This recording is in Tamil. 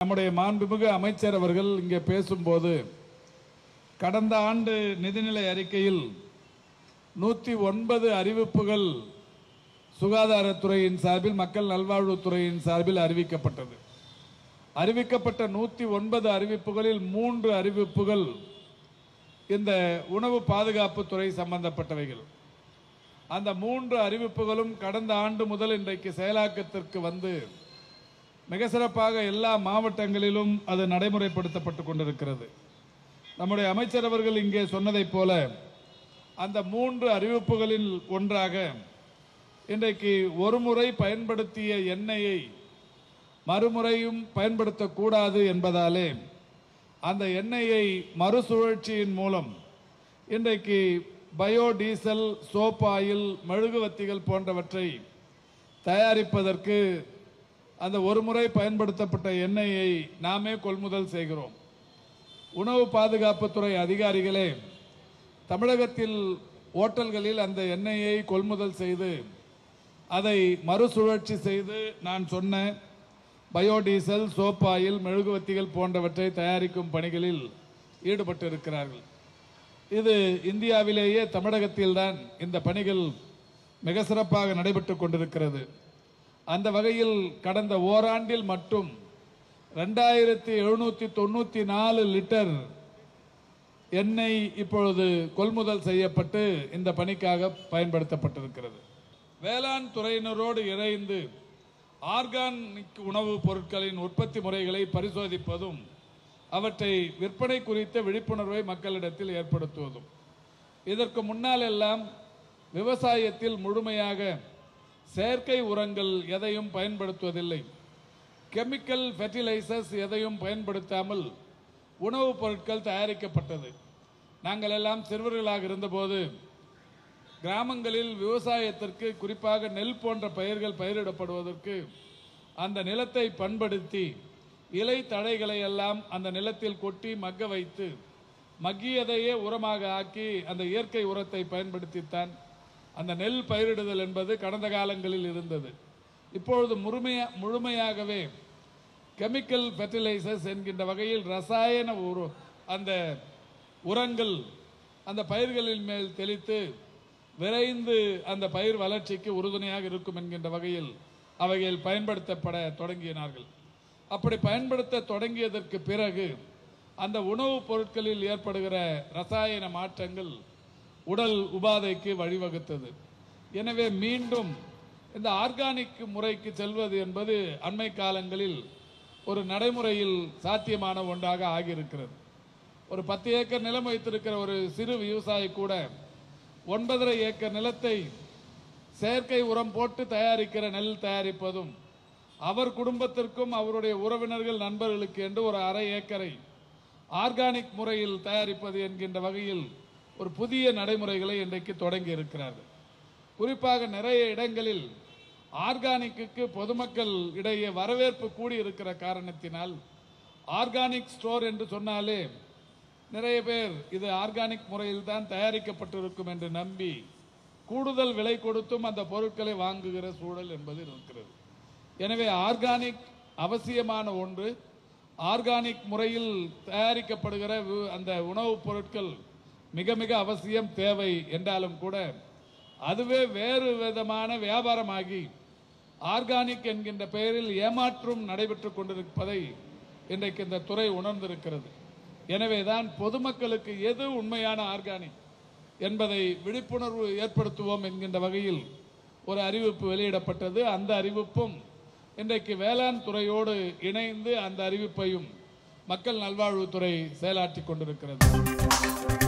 நம்முடைய மாண்புமிகு அமைச்சர் அவர்கள் இங்கே பேசும்போது கடந்த ஆண்டு நிதிநிலை அறிக்கையில் நூற்றி ஒன்பது அறிவிப்புகள் சுகாதாரத்துறையின் சார்பில் மக்கள் நல்வாழ்வுத்துறையின் சார்பில் அறிவிக்கப்பட்டது அறிவிக்கப்பட்ட நூற்றி ஒன்பது அறிவிப்புகளில் மூன்று அறிவிப்புகள் இந்த உணவு பாதுகாப்பு துறை சம்பந்தப்பட்டவைகள் அந்த மூன்று அறிவிப்புகளும் கடந்த ஆண்டு முதல் இன்றைக்கு செயலாக்கத்திற்கு வந்து மிக சிறப்பாக எல்லா மாவட்டங்களிலும் அது நடைமுறைப்படுத்தப்பட்டு கொண்டிருக்கிறது நம்முடைய அமைச்சர் அவர்கள் இங்கே சொன்னதைப் போல அந்த மூன்று அறிவிப்புகளில் ஒன்றாக இன்றைக்கு ஒருமுறை பயன்படுத்திய எண்ணெயை மறுமுறையும் பயன்படுத்தக்கூடாது என்பதாலே அந்த எண்ணெயை மறுசுழற்சியின் மூலம் இன்றைக்கு பயோடீசல் சோப் ஆயில் மெழுகுவத்திகள் போன்றவற்றை தயாரிப்பதற்கு அந்த ஒருமுறை பயன்படுத்தப்பட்ட எண்ணெயை நாமே கொள்முதல் செய்கிறோம் உணவு பாதுகாப்புத்துறை அதிகாரிகளே தமிழகத்தில் ஓட்டல்களில் அந்த எண்ணெயை கொள்முதல் செய்து அதை மறுசுழற்சி செய்து நான் சொன்ன பயோடீசல் சோப் ஆயில் மெழுகுவத்திகள் போன்றவற்றை தயாரிக்கும் பணிகளில் ஈடுபட்டு இருக்கிறார்கள் இது இந்தியாவிலேயே தமிழகத்தில்தான் இந்த பணிகள் மிக சிறப்பாக நடைபெற்று கொண்டிருக்கிறது அந்த வகையில் கடந்த ஓராண்டில் மட்டும் ரெண்டாயிரத்தி எழுநூற்றி தொண்ணூற்றி நாலு லிட்டர் எண்ணெய் இப்பொழுது கொள்முதல் செய்யப்பட்டு இந்த பணிக்காக பயன்படுத்தப்பட்டிருக்கிறது வேளாண் துறையினரோடு இணைந்து ஆர்கானிக் உணவுப் பொருட்களின் உற்பத்தி முறைகளை பரிசோதிப்பதும் அவற்றை விற்பனை குறித்த விழிப்புணர்வை மக்களிடத்தில் ஏற்படுத்துவதும் இதற்கு முன்னால் எல்லாம் விவசாயத்தில் முழுமையாக செயற்கை உரங்கள் எதையும் பயன்படுத்துவதில்லை கெமிக்கல் ஃபெர்டிலைசர்ஸ் எதையும் பயன்படுத்தாமல் உணவுப் பொருட்கள் தயாரிக்கப்பட்டது நாங்கள் எல்லாம் சிறுவர்களாக இருந்தபோது கிராமங்களில் விவசாயத்திற்கு குறிப்பாக நெல் போன்ற பயிர்கள் பயிரிடப்படுவதற்கு அந்த நிலத்தை பண்படுத்தி இலை தழைகளை எல்லாம் அந்த நிலத்தில் கொட்டி மக்க வைத்து மக்கியதையே உரமாக ஆக்கி அந்த இயற்கை உரத்தை பயன்படுத்தித்தான் அந்த நெல் பயிரிடுதல் என்பது கடந்த காலங்களில் இருந்தது இப்பொழுது முழுமையா முழுமையாகவே கெமிக்கல் ஃபெர்டிலைசர்ஸ் என்கின்ற வகையில் ரசாயன உரு அந்த உரங்கள் அந்த பயிர்களின் மேல் தெளித்து விரைந்து அந்த பயிர் வளர்ச்சிக்கு உறுதுணையாக இருக்கும் என்கின்ற வகையில் அவைகள் பயன்படுத்தப்பட தொடங்கினார்கள் அப்படி பயன்படுத்த தொடங்கியதற்கு பிறகு அந்த உணவுப் பொருட்களில் ஏற்படுகிற ரசாயன மாற்றங்கள் உடல் உபாதைக்கு வழிவகுத்தது எனவே மீண்டும் இந்த ஆர்கானிக் முறைக்கு செல்வது என்பது அண்மை காலங்களில் ஒரு நடைமுறையில் சாத்தியமான ஒன்றாக ஆகியிருக்கிறது ஒரு பத்து ஏக்கர் நிலம் வைத்திருக்கிற ஒரு சிறு விவசாயி கூட ஒன்பதரை ஏக்கர் நிலத்தை செயற்கை உரம் போட்டு தயாரிக்கிற நெல் தயாரிப்பதும் அவர் குடும்பத்திற்கும் அவருடைய உறவினர்கள் நண்பர்களுக்கு என்று ஒரு அரை ஏக்கரை ஆர்கானிக் முறையில் தயாரிப்பது என்கின்ற வகையில் ஒரு புதிய நடைமுறைகளை இன்றைக்கு தொடங்கி இருக்கிறார்கள் குறிப்பாக நிறைய இடங்களில் ஆர்கானிக்கு பொதுமக்கள் இடையே வரவேற்பு கூடி இருக்கிற காரணத்தினால் ஆர்கானிக் ஸ்டோர் என்று சொன்னாலே நிறைய பேர் இது ஆர்கானிக் முறையில் தான் தயாரிக்கப்பட்டிருக்கும் என்று நம்பி கூடுதல் விலை கொடுத்தும் அந்த பொருட்களை வாங்குகிற சூழல் என்பது இருக்கிறது எனவே ஆர்கானிக் அவசியமான ஒன்று ஆர்கானிக் முறையில் தயாரிக்கப்படுகிற வு- அந்த உணவுப் பொருட்கள் மிக மிக அவசியம் தேவை என்றாலும் கூட அதுவே வேறு விதமான வியாபாரமாகி ஆர்கானிக் என்கின்ற பெயரில் ஏமாற்றும் நடைபெற்றுக் கொண்டிருப்பதை இன்றைக்கு இந்த துறை உணர்ந்திருக்கிறது எனவேதான் பொதுமக்களுக்கு எது உண்மையான ஆர்கானிக் என்பதை விழிப்புணர்வு ஏற்படுத்துவோம் என்கின்ற வகையில் ஒரு அறிவிப்பு வெளியிடப்பட்டது அந்த அறிவிப்பும் இன்றைக்கு வேளாண் துறையோடு இணைந்து அந்த அறிவிப்பையும் மக்கள் நல்வாழ்வுத்துறை செயலாற்றிக் கொண்டிருக்கிறது